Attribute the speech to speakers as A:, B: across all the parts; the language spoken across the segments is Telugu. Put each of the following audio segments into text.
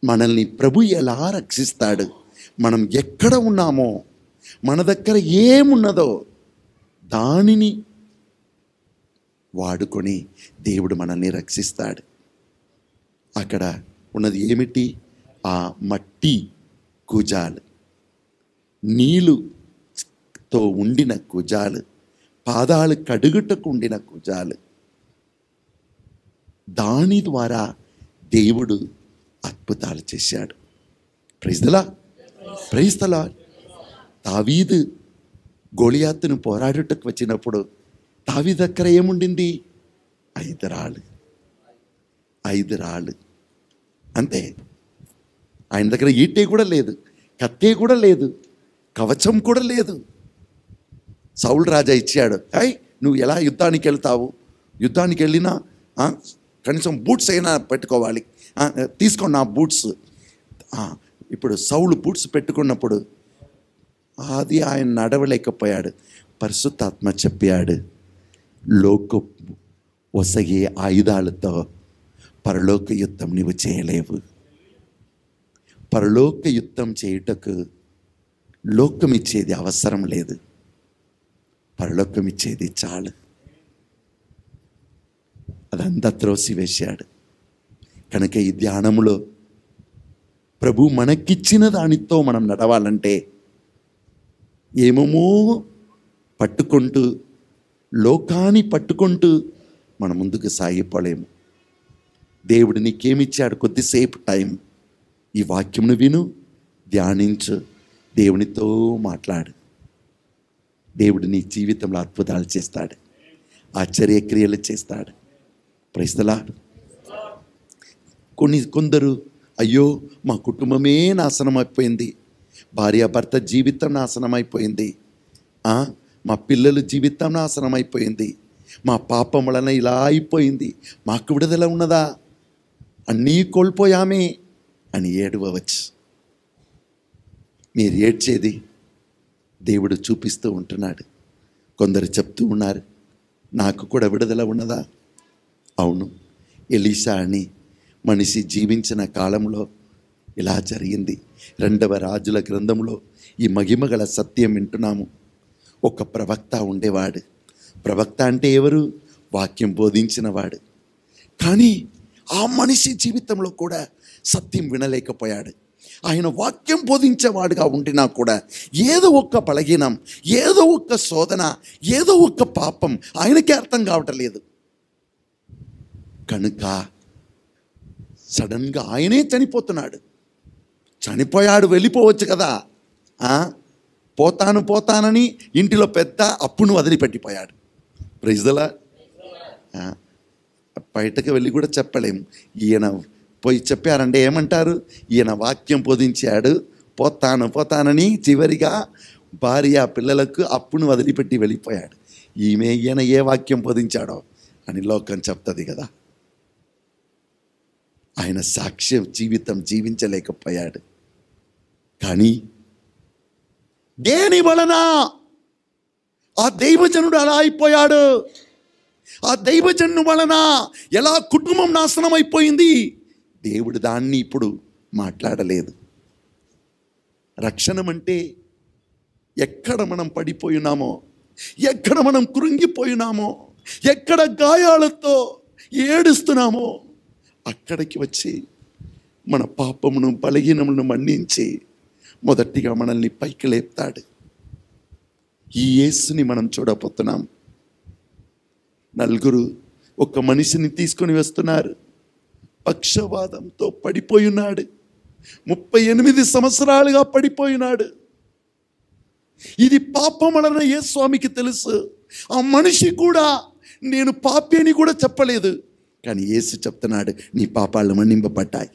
A: మనల్ని ప్రభు ఎలా రక్షిస్తాడు మనం ఎక్కడ ఉన్నామో మన దగ్గర ఏమున్నదో దానిని వాడుకొని దేవుడు మనల్ని రక్షిస్తాడు అక్కడ ఉన్నది ఏమిటి ఆ మట్టి కుజాలు నీళ్ళుతో ఉండిన కుజాలు పాదాలు కడుగుటకు ఉండిన కుజాలు దాని ద్వారా దేవుడు అద్భుతాలు చేశాడు ప్రైజ్దలా ప్రైస్తలా తావీదు గోళియాతును పోరాడుటకు వచ్చినప్పుడు తావీ దగ్గర ఏముండింది ఐదు రాళ్ళు ఐదు రాళ్ళు అంతే ఆయన దగ్గర ఈటే కూడా లేదు కత్తే కూడా లేదు కవచం కూడా లేదు సౌల్ రాజా ఇచ్చాడు అయ్ నువ్వు ఎలా యుద్ధానికి వెళ్తావు యుద్ధానికి వెళ్ళినా ఆ, కనీసం బూట్స్ అయినా పెట్టుకోవాలి ఆ, తీసుకో నా బూట్స్ ఆ, ఇప్పుడు సౌలు బూట్స్ పెట్టుకున్నప్పుడు అది ఆయన నడవలేకపోయాడు పరిశుద్ధాత్మ చెప్పాడు లోక ఒసగే ఆయుధాలతో పరలోక యుద్ధం నీవు చేయలేవు పరలోక యుద్ధం చేయుటకు లోకం ఇచ్చేది అవసరం లేదు పరలోకం ఇచ్చేది చాలు అదంతా త్రోసివేశాడు కనుక ఈ ధ్యానములో ప్రభు మనకిచ్చిన దానితో మనం నడవాలంటే ఏమేమో పట్టుకుంటూ లోకాన్ని పట్టుకుంటూ మనం ముందుకు సాగిపోలేము దేవుడు నీకేమిచ్చాడు కొద్దిసేపు టైం ఈ వాక్యమును విను ధ్యానించు దేవునితో మాట్లాడు దేవుడు నీ జీవితంలో అద్భుతాలు చేస్తాడు ఆశ్చర్య క్రియలు చేస్తాడు ప్రైస్తలాడు కొన్ని కొందరు అయ్యో మా కుటుంబమే నాశనం అయిపోయింది భార్యాభర్త జీవితం నాశనం అయిపోయింది ఆ, మా పిల్లల జీవితం నాశనం అయిపోయింది మా పాపం వలన ఇలా అయిపోయింది మాకు విడుదల ఉన్నదా అన్నీ కోల్పోయామే అని ఏడవవచ్చు మీరు ఏడ్చేది దేవుడు చూపిస్తూ ఉంటున్నాడు కొందరు చెప్తూ ఉన్నారు నాకు కూడా విడుదల ఉన్నదా అవును ఎలీషా అని మనిషి జీవించిన కాలంలో ఇలా జరిగింది రెండవ రాజుల గ్రంథంలో ఈ మహిమగల సత్యం వింటున్నాము ఒక ప్రవక్త ఉండేవాడు ప్రవక్త అంటే ఎవరు వాక్యం బోధించినవాడు కానీ ఆ మనిషి జీవితంలో కూడా సత్యం వినలేకపోయాడు ఆయన వాక్యం బోధించేవాడుగా ఉండినా కూడా ఏదో ఒక్క బలహీనం ఏదో ఒక్క శోధన ఏదో ఒక్క పాపం ఆయనకే అర్థం కావటం లేదు కనుక సడన్గా ఆయనే చనిపోతున్నాడు చనిపోయాడు వెళ్ళిపోవచ్చు కదా ఆ? పోతాను పోతానని ఇంటిలో పెద్ద అప్పును వదిలిపెట్టిపోయాడు ప్రైజ్దలా బయటకు వెళ్ళి కూడా చెప్పలేము ఈయన పోయి చెప్పారంటే ఏమంటారు ఈయన వాక్యం బోధించాడు పోతాను పోతానని చివరిగా భార్య పిల్లలకు అప్పును వదిలిపెట్టి వెళ్ళిపోయాడు ఈమె ఈయన ఏ వాక్యం బోధించాడో అని లోకం చెప్తుంది కదా ఆయన సాక్ష్యం జీవితం జీవించలేకపోయాడు కానీ దేని వలన ఆ దైవజనుడు అలా అయిపోయాడు ఆ దైవజను వలన ఎలా కుటుంబం నాశనం అయిపోయింది దేవుడు దాన్ని ఇప్పుడు మాట్లాడలేదు రక్షణం అంటే ఎక్కడ మనం పడిపోయినామో ఎక్కడ మనం కృంగిపోయినామో ఎక్కడ గాయాలతో ఏడుస్తున్నామో అక్కడికి వచ్చి మన పాపమును బలహీనమును మన్నించి మొదటిగా మనల్ని పైకి లేపుతాడు ఈ యేసుని మనం చూడబోతున్నాం నలుగురు ఒక మనిషిని తీసుకొని వస్తున్నారు పక్షవాదంతో పడిపోయినాడు ముప్పై ఎనిమిది సంవత్సరాలుగా పడిపోయినాడు ఇది పాపం వలన ఏ స్వామికి తెలుసు ఆ మనిషి కూడా నేను పాపి అని కూడా చెప్పలేదు కానీ యేసు చెప్తున్నాడు నీ పాపాలు మన్నింపబడ్డాయి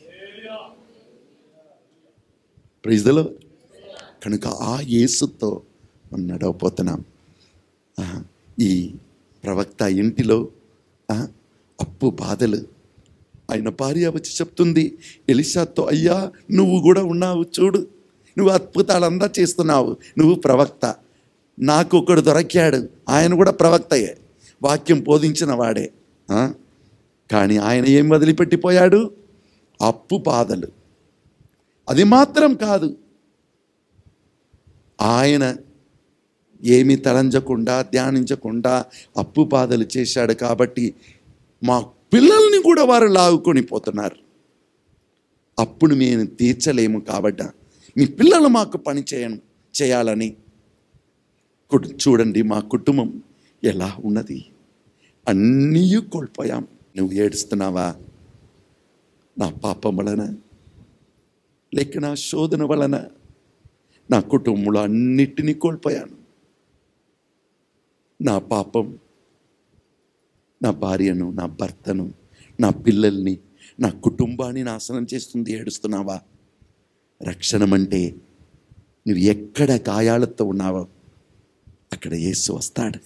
A: ప్రైజ్లో కనుక ఆ యేసుతో మనం నడవపోతున్నాం ఆ, ఈ ప్రవక్త ఇంటిలో ఆ, అప్పు బాధలు ఆయన భార్య వచ్చి చెప్తుంది ఎలిషాతో అయ్యా నువ్వు కూడా ఉన్నావు చూడు నువ్వు అద్భుతాలంతా చేస్తున్నావు నువ్వు ప్రవక్త నాకు ఒకడు దొరికాడు ఆయన కూడా ప్రవక్తయే వాక్యం బోధించిన వాడే ఆ? కానీ ఆయన ఏం వదిలిపెట్టిపోయాడు అప్పు బాధలు అది మాత్రం కాదు ఆయన ఏమి తలంచకుండా ధ్యానించకుండా అప్పు బాధలు చేశాడు కాబట్టి మా పిల్లల్ని కూడా వారు లాగుకొని పోతున్నారు అప్పుడు మేము తీర్చలేము కాబట్టి మీ పిల్లలు మాకు పని చేయను చేయాలని కుటు- చూడండి మా కుటుంబం ఎలా ఉన్నది అన్నీ కోల్పోయాం నువ్వు ఏడుస్తున్నావా నా పాపం వలన లేక నా శోధన వలన నా కుటుంబంలో అన్నిటినీ కోల్పోయాను నా పాపం నా భార్యను నా భర్తను నా పిల్లల్ని నా కుటుంబాన్ని నాశనం చేస్తుంది ఏడుస్తున్నావా రక్షణమంటే నువ్వు ఎక్కడ గాయాలతో ఉన్నావో అక్కడ యేసు వస్తాడు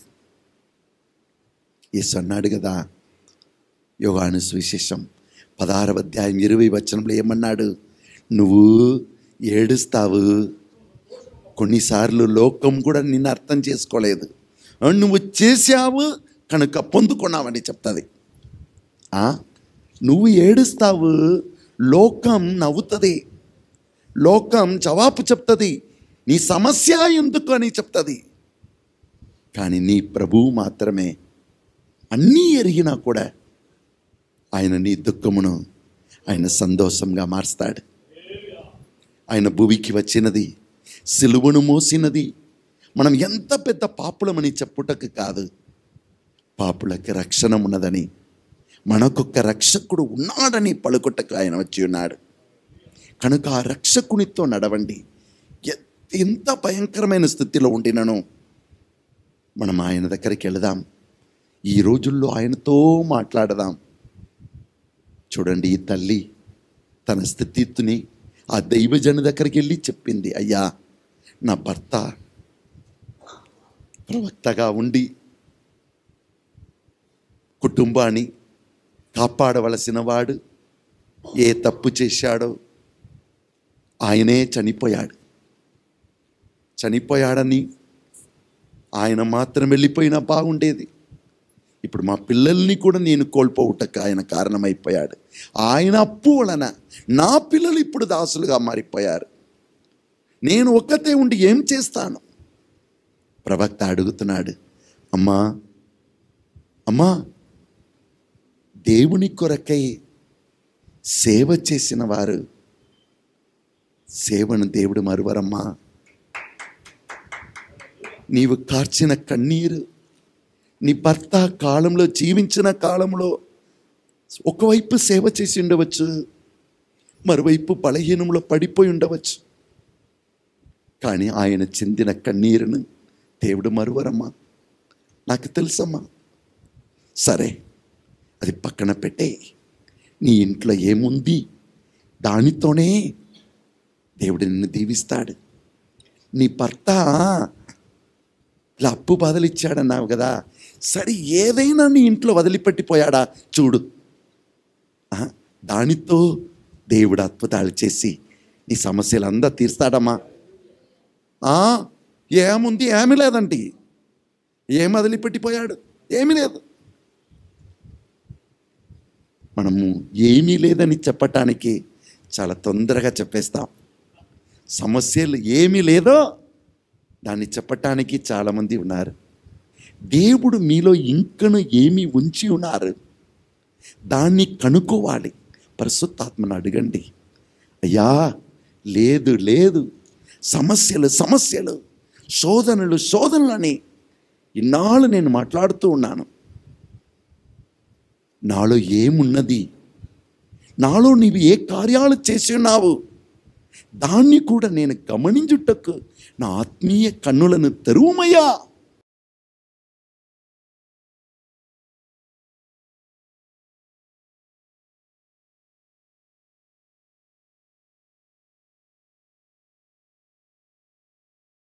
A: యేసు అన్నాడు కదా యోగాను సువిశేషం పదహారవ అధ్యాయం ఇరవై వచనంలో ఏమన్నాడు నువ్వు ఏడుస్తావు కొన్నిసార్లు లోకం కూడా నిన్ను అర్థం చేసుకోలేదు ఆ, నువ్వు చేశావు కనుక పొందుకున్నావని చెప్తుంది ఆ, నువ్వు ఏడుస్తావు లోకం నవ్వుతుంది లోకం జవాబు చెప్తుంది నీ సమస్య ఎందుకు అని చెప్తుంది కానీ నీ ప్రభువు మాత్రమే అన్నీ ఎరిగినా కూడా ఆయన నీ దుఃఖమును ఆయన సంతోషంగా మారుస్తాడు ఆయన భూమికి వచ్చినది సిలువను మోసినది మనం ఎంత పెద్ద పాపులమని చెప్పుటకు కాదు పాపులకి రక్షణ ఉన్నదని మనకొక్క రక్షకుడు ఉన్నాడని పలుకుటకు ఆయన వచ్చి ఉన్నాడు కనుక ఆ రక్షకునితో నడవండి ఎ- ఎంత భయంకరమైన స్థితిలో ఉండినను మనం ఆయన దగ్గరికి వెళదాం ఈ రోజుల్లో ఆయనతో మాట్లాడదాం చూడండి ఈ తల్లి తన స్థితిని ఆ దైవజన దగ్గరికి వెళ్ళి చెప్పింది అయ్యా నా భర్త ప్రవక్తగా ఉండి కుటుంబాన్ని కాపాడవలసిన వాడు ఏ తప్పు చేశాడో ఆయనే చనిపోయాడు చనిపోయాడని ఆయన మాత్రం వెళ్ళిపోయినా బాగుండేది ఇప్పుడు మా పిల్లల్ని కూడా నేను కోల్పోవుటకు ఆయన కారణమైపోయాడు ఆయన అప్పు వలన నా పిల్లలు ఇప్పుడు దాసులుగా మారిపోయారు నేను ఒక్కతే ఉండి ఏం చేస్తాను ప్రవక్త అడుగుతున్నాడు అమ్మా అమ్మా దేవుని కొరకై సేవ చేసిన వారు సేవను దేవుడు మరువరమ్మా నీవు కార్చిన కన్నీరు నీ భర్త కాలంలో జీవించిన కాలంలో ఒకవైపు సేవ చేసి ఉండవచ్చు మరోవైపు బలహీనంలో పడిపోయి ఉండవచ్చు కానీ ఆయన చెందిన కన్నీరును దేవుడు మరువరమ్మా నాకు తెలుసమ్మా సరే అది పక్కన పెట్టే నీ ఇంట్లో ఏముంది దానితోనే దేవుడు నిన్ను దీవిస్తాడు నీ భర్త ఇలా అప్పు బాధలు ఇచ్చాడన్నావు కదా సరే ఏదైనా నీ ఇంట్లో వదిలిపెట్టిపోయాడా చూడు ఆ, దానితో దేవుడు అద్భుతాలు చేసి నీ సమస్యలు అంతా తీర్స్తాడమ్మా ఆ, ఏముంది ఏమీ లేదండి ఏం వదిలిపెట్టిపోయాడు ఏమీ లేదు మనము ఏమీ లేదని చెప్పటానికి చాలా తొందరగా చెప్పేస్తాం సమస్యలు ఏమీ లేదో దాన్ని చెప్పటానికి చాలామంది ఉన్నారు దేవుడు మీలో ఇంకను ఏమి ఉంచి ఉన్నారు దాన్ని కనుక్కోవాలి పరిశుద్ధాత్మను అడగండి అయ్యా లేదు లేదు సమస్యలు సమస్యలు శోధనలు శోధనలని ఇన్నాళ్ళు నేను మాట్లాడుతూ ఉన్నాను నాలో ఏమున్నది నాలో నీవు ఏ కార్యాలు చేసి ఉన్నావు దాన్ని కూడా నేను గమనించుటకు నా ఆత్మీయ కన్నులను తెరువుమయ్యా